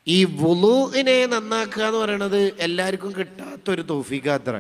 ഈ വുളുവിനെ നന്നാക്കുക എന്ന് പറയുന്നത് എല്ലാവർക്കും കിട്ടാത്തൊരു തോഫിക്കാത്ര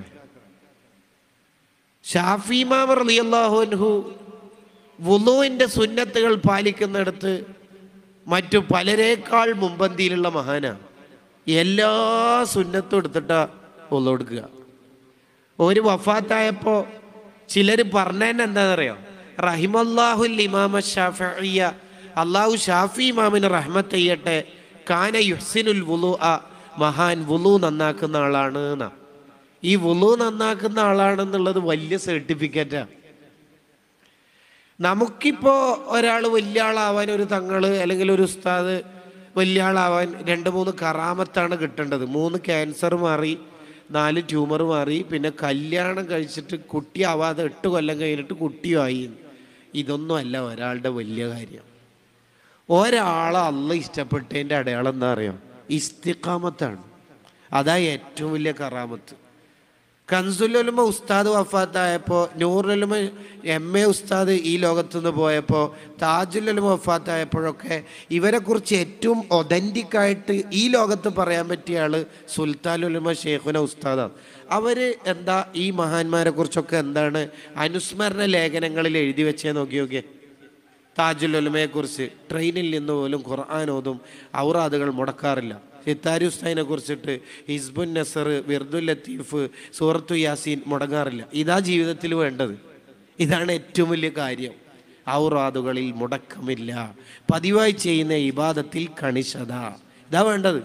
ഷാഫി മാമർ അലിയല്ലാഹുൻഹു വുളുവിൻ്റെ സുന്നത്തുകൾ പാലിക്കുന്നിടത്ത് മറ്റു പലരേക്കാൾ മുമ്പന്തിയിലുള്ള മഹാനാണ് എല്ലാ സുന്നത്തും എടുത്തിട്ടാ വുളു എടുക്കുക ഒരു വഫാത്തായപ്പോൾ ചിലർ പറഞ്ഞതന്നെ എന്താണെന്നറിയോ റഹിമല്ലാഹുൽ ഇമാമ ഷാഫിയ അള്ളാഹു ഷാഫി ഇമാമിന് റഹ്മത്ത് ചെയ്യട്ടെ കാന യുഹ്സിനുൽ വുലു ആ മഹാൻ വുലു നന്നാക്കുന്ന ആളാണ് എന്നാ ഈ വുലു നന്നാക്കുന്ന ആളാണെന്നുള്ളത് വലിയ സർട്ടിഫിക്കറ്റാണ് നമുക്കിപ്പോൾ ഒരാൾ വലിയ ആളാവാൻ ഒരു തങ്ങള് അല്ലെങ്കിൽ ഒരു ഉസ്താദ് വലിയ ആളാവാൻ രണ്ട് മൂന്ന് കറാമത്താണ് കിട്ടേണ്ടത് മൂന്ന് ക്യാൻസർ മാറി നാല് ട്യൂമർ മാറി പിന്നെ കല്യാണം കഴിച്ചിട്ട് കുട്ടിയാവാതെ എട്ട് കൊല്ലം കഴിഞ്ഞിട്ട് കുട്ടിയായി ഇതൊന്നും അല്ല ഒരാളുടെ വലിയ കാര്യം ഒരാളെ അല്ല ഇഷ്ടപ്പെട്ടതിൻ്റെ അടയാളം എന്താ അറിയാം ഇസ്തിഖാമത്താണ് അതാ ഏറ്റവും വലിയ കറാമത്ത് കൻസുലുലുമ ഉസ്താദ് വഫാത്തായപ്പോൾ നൂറുലുമ എം എ ഉസ്താദ് ഈ ലോകത്തു നിന്ന് പോയപ്പോൾ താജുലുലുമ വഫാത്തായപ്പോഴൊക്കെ ഇവരെക്കുറിച്ച് ഏറ്റവും ഒതൻറ്റിക് ആയിട്ട് ഈ ലോകത്ത് പറയാൻ പറ്റിയ ആള് സുൽത്താനുലുമ ഷേഖുന ഉസ്താദാണ് അവർ എന്താ ഈ മഹാന്മാരെ കുറിച്ചൊക്കെ എന്താണ് അനുസ്മരണ ലേഖനങ്ങളിൽ എഴുതി വെച്ചേ നോക്കി നോക്കിയേ താജുലുലമയെ കുറിച്ച് ട്രെയിനിൽ നിന്ന് പോലും ഖുർആൻ ഓതും ഔറാദുകൾ മുടക്കാറില്ല സിത്താരി ഉസ്താദിനെ കുറിച്ചിട്ട് ഹിസ്ബുൻ നസർ വിർദുൽ ലത്തീഫ് സൂറത്തു യാസീൻ മുടങ്ങാറില്ല ഇതാ ജീവിതത്തിൽ വേണ്ടത് ഇതാണ് ഏറ്റവും വലിയ കാര്യം ഔറാദുകളിൽ മുടക്കമില്ല പതിവായി ചെയ്യുന്ന ഇബാദത്തിൽ കണിശത ഇതാ വേണ്ടത്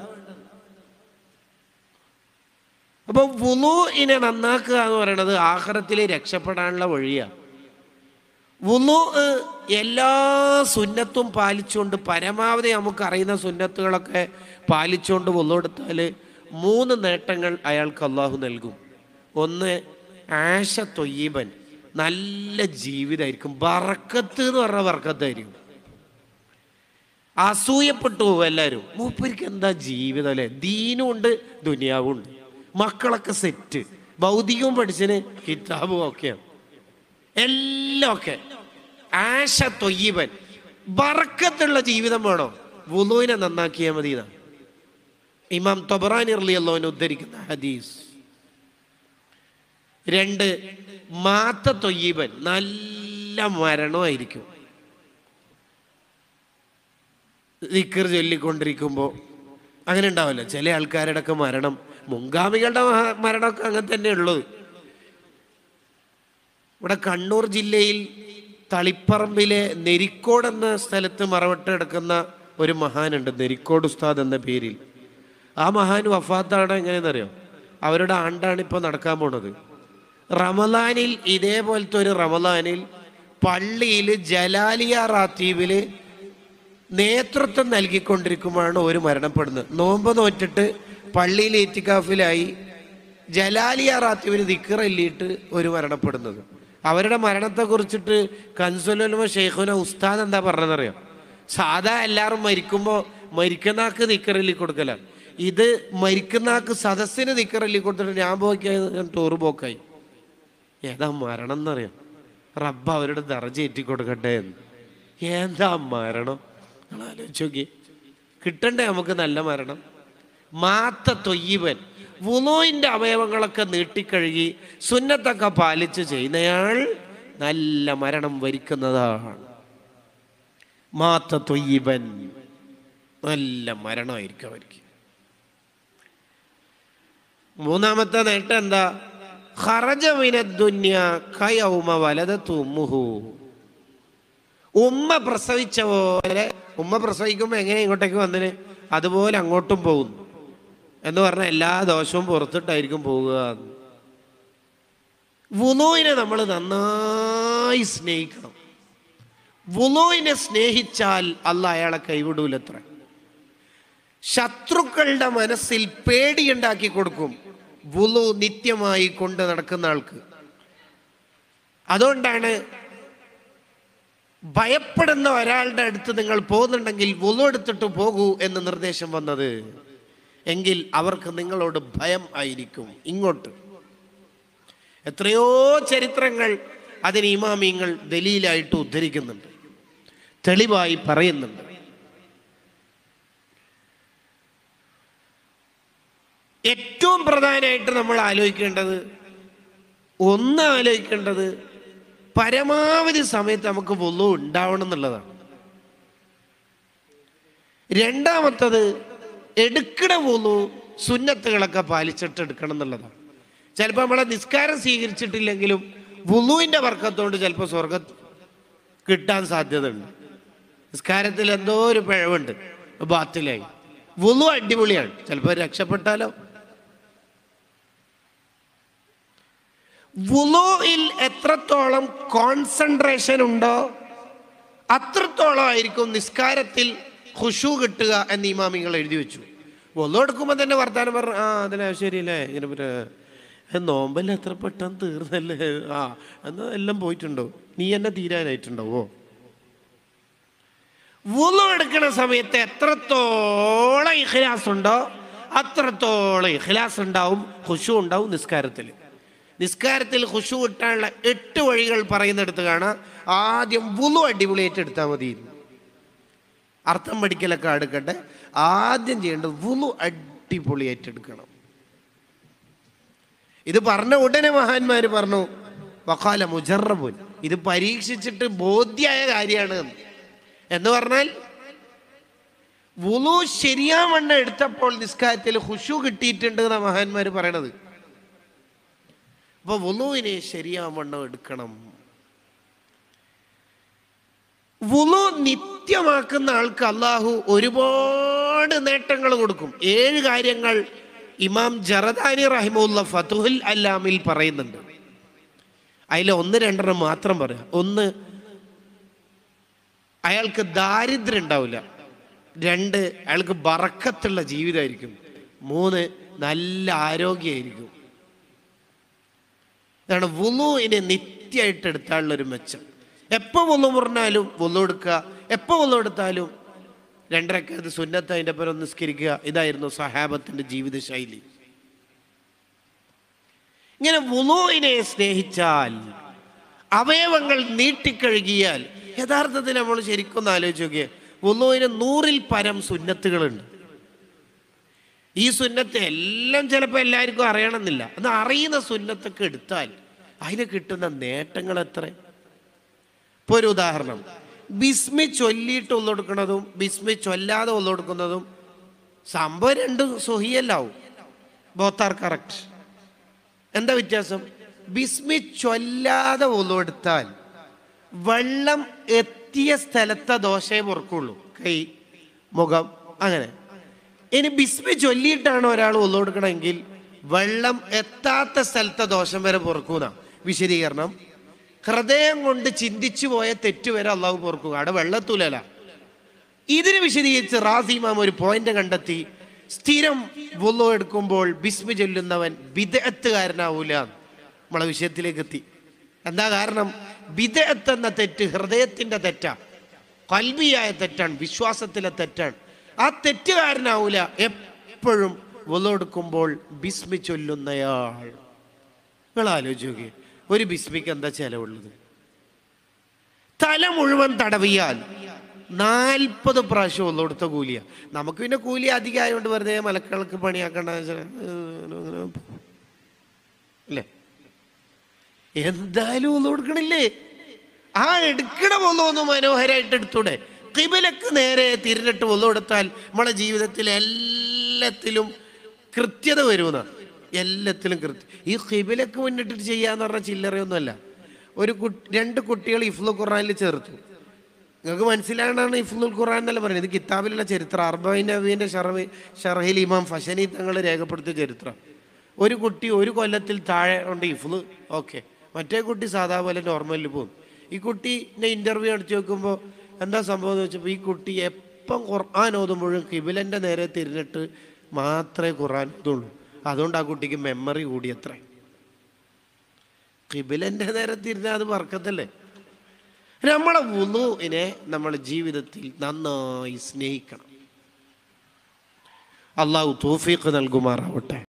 അപ്പൊ വുളുഇനെ നന്നാക്കുക എന്ന് പറയുന്നത് ആഹാരത്തിൽ രക്ഷപ്പെടാനുള്ള വഴിയാണ് വുളു എല്ലാ സുന്നത്തും പാലിച്ചുകൊണ്ട് പരമാവധി നമുക്ക് അറിയുന്ന സുന്നത്തുകളൊക്കെ പാലിച്ചുകൊണ്ട് വുളു എടുത്താൽ മൂന്ന് നേട്ടങ്ങൾ അയാൾക്ക് അള്ളാഹു നൽകും ഒന്ന് ആശ തൊയ്യീബൻ നല്ല ജീവിതമായിരിക്കും ബറക്കത്ത് എന്ന് പറഞ്ഞ ബറക്കത്തായിരിക്കും അസൂയപ്പെട്ടു പോകും എല്ലാവരും മൂപ്പർക്ക് എന്താ ജീവിതം അല്ലേ ദീനും ഉണ്ട് ദുനിയാവും ഉണ്ട് മക്കളൊക്കെ സെറ്റ് ഭൗതികവും പഠിച്ചതിന് കിതാബും ഒക്കെയാണ് എല്ലാം ഒക്കെ ആശ തൊയ്യവൻ ബറക്കത്തുള്ള ജീവിതം വേണോ വുളുവിനെ നന്നാക്കിയാൽ മതി എന്നാ ഇമാം തൊബറാനി അള്ളാഹുവിനെ ഉദ്ധരിക്കുന്ന ഹദീസ് രണ്ട് മാത്ത തൊയ്യവൻ നല്ല മരണമായിരിക്കും ദിക്കർ ചൊല്ലിക്കൊണ്ടിരിക്കുമ്പോൾ അങ്ങനെ ഉണ്ടാവില്ല ചില ആൾക്കാരുടെ ഒക്കെ മരണം മുൻഗാമികളുടെ മഹ- മരണമൊക്കെ അങ്ങനെ തന്നെ ഉള്ളത് ഇവിടെ കണ്ണൂർ ജില്ലയിൽ തളിപ്പറമ്പിലെ നെരിക്കോട് എന്ന സ്ഥലത്ത് മറവിട്ട് കിടക്കുന്ന ഒരു മഹാനുണ്ട് നെരിക്കോട് ഉസ്താദ് എന്ന പേരിൽ ആ മഹാൻ വഫാത്താണ് എങ്ങനെയെന്നറിയോ അവരുടെ ആണ്ടാണ് ഇപ്പോൾ നടക്കാൻ പോണത് റമലാനിൽ ഇതേപോലത്തെ ഒരു റമലാനിൽ പള്ളിയിൽ ജലാലിയ റാത്തീബിൽ നേതൃത്വം നൽകിക്കൊണ്ടിരിക്കുമ്പോഴാണ് ഒരു മരണപ്പെടുന്നത് നോമ്പ് നോറ്റിട്ട് പള്ളിയിൽ ഏറ്റിക്കാഫിലായി ജലാലിയ റാത്തീബിൽ ദിക്കറല്ലിയിട്ട് ഒരു മരണപ്പെടുന്നത് അവരുടെ മരണത്തെ കുറിച്ചിട്ട് കൻസുലുമ ഷെയ്ഖുന ഉസ്താദ് എന്താ പറഞ്ഞതെന്നറിയാം സാധാ എല്ലാവരും മരിക്കുമ്പോൾ മരിക്കുന്നാക്ക് നിക്കറല്ലി കൊടുക്കലാണ് ഇത് മരിക്കുന്നാക്ക് സദസ്സിന് നിക്കറല്ലി കൊടുത്തിട്ട് ഞാൻ പോയി ടൂറ് പോക്കായി ഏതാ മരണം എന്നറിയാം റബ്ബ് അവരുടെ ദറജ ഏറ്റി കൊടുക്കട്ടെ എന്ന് എന്താ മരണം നിങ്ങൾ ആലോചിച്ച് നോക്കി കിട്ടണ്ടേ നമുക്ക് നല്ല മരണം മാത്ത തൊയ്യവൻ വുലോയിൻ്റെ അവയവങ്ങളൊക്കെ നീട്ടിക്കഴുകി സുന്നത്തൊക്കെ പാലിച്ച് ചെയ്യുന്നയാൾ നല്ല മരണം വരിക്കുന്നതാണ് മാത്ത തൊയ്യവൻ നല്ല മരണമായിരിക്കും അവർക്ക് മൂന്നാമത്തെ നേട്ടം എന്താ ഖറജമിന ദുന്യ കയൗമ വലതത്തു ഉമ്മുഹു ഉമ്മ പ്രസവിച്ച പോലെ ഉമ്മ പ്രസവിക്കുമ്പോൾ എങ്ങനെ ഇങ്ങോട്ടേക്ക് വന്നിന് അതുപോലെ അങ്ങോട്ടും പോകുന്നു എന്ന് പറഞ്ഞാൽ എല്ലാ ദോഷവും പുറത്തിട്ടായിരിക്കും പോവുക വുലോയിനെ നമ്മൾ നന്നായി സ്നേഹിക്കണം വുലോയിനെ സ്നേഹിച്ചാൽ അല്ല അയാളെ കൈവിടൂലത്ര ശത്രുക്കളുടെ മനസ്സിൽ പേടിയുണ്ടാക്കി കൊടുക്കും വുളു നിത്യമായി കൊണ്ട് നടക്കുന്ന ആൾക്ക് അതുകൊണ്ടാണ് ഭയപ്പെടുന്ന ഒരാളുടെ അടുത്ത് നിങ്ങൾ പോകുന്നുണ്ടെങ്കിൽ വുളു എടുത്തിട്ട് പോകൂ എന്ന് നിർദ്ദേശം വന്നത് എങ്കിൽ അവർക്ക് നിങ്ങളോട് ഭയം ആയിരിക്കും ഇങ്ങോട്ട് എത്രയോ ചരിത്രങ്ങൾ അതിന് ഇമാമിങ്ങൾ ദലീലായിട്ട് ഉദ്ധരിക്കുന്നുണ്ട് തെളിവായി പറയുന്നുണ്ട് ഏറ്റവും പ്രധാനമായിട്ട് നമ്മൾ ആലോചിക്കേണ്ടത് ഒന്ന് ആലോചിക്കേണ്ടത് പരമാവധി സമയത്ത് നമുക്ക് വൊല്ലു ഉണ്ടാവണം എന്നുള്ളതാണ് രണ്ടാമത്തത് എടുക്കണ വൊല്ലു സുന്നത്തുകളൊക്കെ പാലിച്ചിട്ട് എടുക്കണം എന്നുള്ളതാണ് ചിലപ്പോൾ നമ്മളെ നിസ്കാരം സ്വീകരിച്ചിട്ടില്ലെങ്കിലും വുളുവിൻ്റെ വർക്കത്തോണ്ട് ചിലപ്പോൾ സ്വർഗം കിട്ടാൻ സാധ്യതയുണ്ട് നിസ്കാരത്തിൽ എന്തോ ഒരു പിഴവുണ്ട് ബാത്തിലായി വുളു അടിപൊളിയാണ് ചിലപ്പോൾ രക്ഷപ്പെട്ടാലോ വുളുയിൽ എത്രത്തോളം കോൺസെൻട്രേഷൻ ഉണ്ടോ അത്രത്തോളം ആയിരിക്കും നിസ്കാരത്തിൽ ഖുഷു കിട്ടുക എന്ന് ഇമാമിങ്ങൾ എഴുതി വെച്ചു ഒന്നും എടുക്കുമ്പോൾ തന്നെ വർത്താനം പറഞ്ഞു ആ അതിനാ ശരിയല്ലേ ഇങ്ങനെ പിന്നെ "ഏ, നോമ്പല്ല എത്ര പെട്ടെന്ന് തീർന്നല്ലേ ആ എന്നാ എല്ലാം പോയിട്ടുണ്ടോ നീ എന്നെ തീരാനായിട്ടുണ്ടാവോ വുളു എടുക്കുന്ന സമയത്ത് എത്രത്തോളം ഇഖ്ലാസ് ഉണ്ടോ അത്രത്തോളം ഇഖ്ലാസ് ഉണ്ടാവും ഖുഷു ഉണ്ടാവും നിസ്കാരത്തിൽ നിസ്കാരത്തിൽ ഖുഷു കിട്ടാനുള്ള എട്ട് വഴികൾ പറയുന്നിടത്ത് കാണാം ആദ്യം വുളു അടിപൊളിയായിട്ട് എടുത്താൽ മതി അർത്ഥം പഠിക്കലൊക്കെ എടുക്കട്ടെ ആദ്യം ചെയ്യേണ്ടത് വുളു അടിപൊളിയായിട്ട് എടുക്കണം ഇത് പറഞ്ഞ ഉടനെ മഹാന്മാർ പറഞ്ഞു വക്കാല മുജറബുൻ ഇത് പരീക്ഷിച്ചിട്ട് ബോധ്യായ കാര്യമാണ് എന്ന്. എന്ന് പറഞ്ഞാൽ വുളു ശരിയാവണ്ണം എടുത്തപ്പോൾ നിസ്കാരത്തിൽ ഹുഷു കിട്ടിയിട്ടുണ്ട് എന്നാ മഹാന്മാർ പറയണത് അപ്പൊ വുളുവിനെ ശരിയാവണ്ണം എടുക്കണം വുളു നിത്യമാക്കുന്ന ആൾക്ക് അള്ളാഹു ഒരുപാട് നേട്ടങ്ങൾ കൊടുക്കും ഏഴ് കാര്യങ്ങൾ ഇമാം ജറദാനി റഹിമുല്ല ഫതുഹുൽ അല്ലാമിൽ പറയുന്നുണ്ട് അതിൽ ഒന്ന് രണ്ടെണ്ണം മാത്രം പറയാം ഒന്ന് അയാൾക്ക് ദാരിദ്ര്യം ഉണ്ടാവില്ല രണ്ട് അയാൾക്ക് ബറക്കത്തുള്ള ജീവിതമായിരിക്കും മൂന്ന് നല്ല ആരോഗ്യമായിരിക്കും ഇതാണ് വുളുവിനെ നിത്യമായിട്ട് എടുത്താലുള്ള ഒരു മെച്ചം എപ്പോൾ വുളു മുറിഞ്ഞാലും വുളു എടുക്കുക എപ്പോൾ വുളു എടുത്താലും രണ്ടരക്കത് സുന്നത്ത് അതിൻ്റെ പേരം നിസ്കരിക്കുക ഇതായിരുന്നു സഹാബത്തിൻ്റെ ജീവിത ശൈലി ഇങ്ങനെ വുളുവിനെ സ്നേഹിച്ചാൽ അവയവങ്ങൾ നീട്ടിക്കഴുകിയാൽ യഥാർത്ഥത്തിൽ നമ്മൾ ശരിക്കും ഒന്ന് ആലോചിച്ച് നോക്കിയേ വുളുവിന് നൂറിൽ പരം സുന്നത്തുകളുണ്ട് ഈ സുന്നത്ത് എല്ലാം ചിലപ്പോൾ എല്ലാവർക്കും അറിയണമെന്നില്ല എന്ന് അറിയുന്ന സുന്നത്തൊക്കെ എടുത്താൽ അതിന് കിട്ടുന്ന നേട്ടങ്ങൾ എത്ര ഇപ്പോൾ ഒരു ഉദാഹരണം ബിസ്മി ചൊല്ലിയിട്ട് ഒന്നൊടുക്കുന്നതും ബിസ്മി ചൊല്ലാതെ ഒന്നൊടുക്കുന്നതും സംഭവം രണ്ടും സുഹിയല്ലാവും ബോത്ത് ആർ കറക്റ്റ് എന്താ വ്യത്യാസം ബിസ്മി ചൊല്ലാതെ ഒന്നെടുത്താൽ വെള്ളം എത്തിയ സ്ഥലത്തെ ദോശയെ പൊറുക്കുള്ളൂ കൈ മുഖം അങ്ങനെ ഇനി ബിസ്മി ചൊല്ലിയിട്ടാണ് ഒരാൾ ഒന്നുകൊടുക്കണമെങ്കിൽ വെള്ളം എത്താത്ത സ്ഥലത്തെ ദോഷം വരെ പൊറുക്കൂന്ന വിശദീകരണം ഹൃദയം കൊണ്ട് ചിന്തിച്ചു പോയ തെറ്റ് വരെ അള്ളാഹു പൊറുക്കുക അവിടെ വെള്ളത്തൂലല്ല ഇതിന് വിശദീകരിച്ച് റാസിമാം ഒരു പോയിന്റ് കണ്ടെത്തി സ്ഥിരം വുളു എടുക്കുമ്പോൾ ബിസ്മി ചൊല്ലുന്നവൻ വിദഗ്ധകാരനാവൂല നമ്മളെ വിഷയത്തിലേക്ക് എത്തി എന്താ കാരണം വിദഗ്ധ എന്ന തെറ്റ് ഹൃദയത്തിന്റെ തെറ്റാ കൽവിയായ തെറ്റാണ് വിശ്വാസത്തിലെ തെറ്റാണ് ആ തെറ്റുകാരനാവൂല എപ്പോഴും വുളു എടുക്കുമ്പോൾ ബിസ്മി ചൊല്ലുന്നയാൾ നിങ്ങൾ ആലോചിച്ച് നോക്കിയേ ഒരു ബിസ്മിക്ക് എന്താ ചെലവുള്ളത് തല മുഴുവൻ തടവിയാൽ നാൽപ്പത് പ്രാവശ്യം ഒന്നും കൊടുത്ത കൂലിയ നമുക്ക് പിന്നെ കൂലി അധികം ആയതുകൊണ്ട് വെറുതെ മലക്കൾക്ക് പണിയാക്കണ്ട അല്ലേ എന്തായാലും ഒന്നും കൊടുക്കണില്ലേ ആ എടുക്കണ ഒന്നും ഒന്ന് മനോഹരമായിട്ട് എടുത്തൂടെ കിബിലക്ക് നേരെ തിരിഞ്ഞിട്ട് ഒന്നും എടുത്താൽ നമ്മളെ ജീവിതത്തിൽ എല്ലാത്തിലും കൃത്യത വരുമെന്ന എല്ലാത്തിലും കൃത്യം ഈ കിബിലക്ക് മുന്നിട്ടിട്ട് ചെയ്യാന്ന് പറഞ്ഞ ചില്ലറയൊന്നുമല്ല ഒരു കുട്ടി രണ്ട് കുട്ടികൾ ഇഫ്ലു ഖുറാനിൽ ചേർത്തു നിങ്ങൾക്ക് മനസ്സിലാകണമാണ് ഇഫ്ലുൽ ഖുറാൻ എന്നല്ല പറയുന്നത് ഇത് കിതാബിലുള്ള ചരിത്രം അർബൈൻ നബീൻ്റെ ഷറഹി ഷറഹിൽ ഇമാം ഫഷനി തങ്ങൾ രേഖപ്പെടുത്തിയ ചരിത്രം ഒരു കുട്ടി ഒരു കൊല്ലത്തിൽ താഴെ ഉണ്ട് ഇഫ്ലു ഓക്കെ മറ്റേ കുട്ടി സാധാ പോലെ നോർമലിൽ പോകും ഈ കുട്ടീനെ ഇൻ്റർവ്യൂ അടിച്ചു നോക്കുമ്പോൾ എന്താ സംഭവം എന്ന് വെച്ചപ്പോൾ ഈ കുട്ടി എപ്പം ഖുർആൻ ഓതുമ്പോഴും കിബിലൻ്റെ നേരെ തിരിഞ്ഞിട്ട് മാത്രമേ ഖുർആൻ ഓതുള്ളൂ അതുകൊണ്ട് ആ കുട്ടിക്ക് മെമ്മറി കൂടി അത്ര കിബിലൻ്റെ നേരെ തിരിഞ്ഞാൽ അത് വർക്കത്തല്ലേ നമ്മളെ വുളുവിനെ നമ്മളെ ജീവിതത്തിൽ നന്നായി സ്നേഹിക്കണം അള്ളാഹു തോഫീക്ക് നൽകുമാറാവട്ടെ